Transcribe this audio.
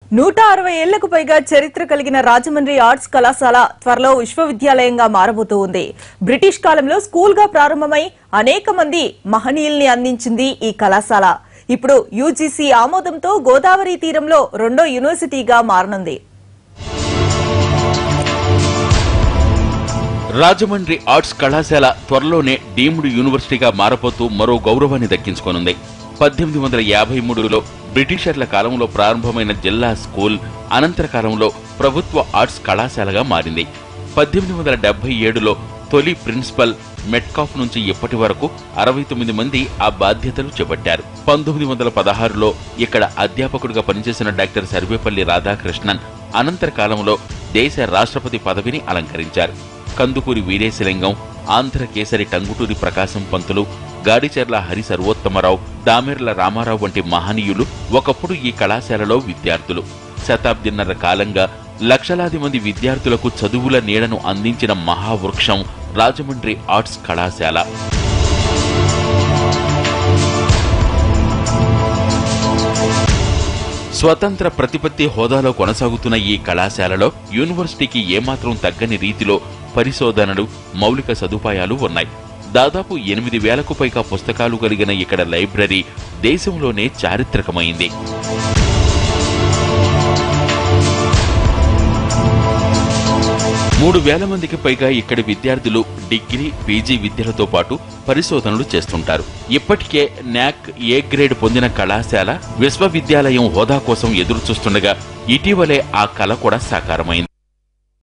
నూట అరవై ఏళ్లకు పైగా చరిత్ర కలిగిన రాజమండ్రి ఆర్ట్స్ కళాశాల త్వరలో విశ్వవిద్యాలయంగా మారబోతూ ఉంది బ్రిటిష్ కాలంలో స్కూల్ గా ప్రారంభమై అనేక మంది మహనీయుల్ని అందించింది ఈ కళాశాల ఇప్పుడు యూజీసీ ఆమోదంతో గోదావరి తీరంలో రెండో యూనివర్సిటీగా మారనుంది రాజమండ్రి ఆర్ట్స్ కళాశాల త్వరలోనే డీమ్డ్ యూనివర్సిటీగా మారబోతూ మరో గౌరవాన్ని దక్కించుకోనుంది పద్దెనిమిది వందల యాభై మూడులో బ్రిటిషర్ల కాలంలో ప్రారంభమైన జిల్లా స్కూల్ అనంతర కాలంలో ప్రభుత్వ ఆర్ట్స్ కళాశాలగా మారింది పద్దెనిమిది వందల డెబ్బై ఏడులో తొలి ప్రిన్సిపల్ మెట్కాఫ్ నుంచి ఇప్పటి వరకు అరవై తొమ్మిది మంది ఆ బాధ్యతలు చేపట్టారు పంతొమ్మిది వందల పదహారులో ఇక్కడ అధ్యాపకుడిగా పనిచేసిన డాక్టర్ సర్వేపల్లి రాధాకృష్ణన్ అనంతర కాలంలో దేశ రాష్ట్రపతి పదవిని అలంకరించారు కందుకూరి వీరేశలింగం ఆంధ్ర కేసరి టంగుటూరి ప్రకాశం పంతులు గాడిచెర్ల హరి సర్వోత్తమరావు దామెర్ల రామారావు వంటి మహనీయులు ఒకప్పుడు ఈ కళాశాలలో విద్యార్థులు శతాబ్దిన్నర కాలంగా లక్షలాది మంది విద్యార్థులకు చదువుల నీడను అందించిన మహావృక్షం రాజమండ్రి ఆర్ట్స్ కళాశాల స్వతంత్ర ప్రతిపత్తి హోదాలో కొనసాగుతున్న ఈ కళాశాలలో యూనివర్సిటీకి ఏమాత్రం తగ్గని రీతిలో పరిశోధనలు మౌలిక సదుపాయాలు ఉన్నాయి దాదాపు ఎనిమిది వేలకు పైగా పుస్తకాలు కలిగిన ఇక్కడ లైబ్రరీ దేశంలోనే చారిత్రకమైంది మూడు వేల మందికి పైగా ఇక్కడి విద్యార్థులు డిగ్రీ పీజీ విద్యలతో పాటు పరిశోధనలు చేస్తుంటారు ఇప్పటికే న్యాక్ ఏ గ్రేడ్ పొందిన కళాశాల విశ్వవిద్యాలయం హోదా కోసం ఎదురు చూస్తుండగా ఇటీవలే ఆ కళ కూడా సాకారమైంది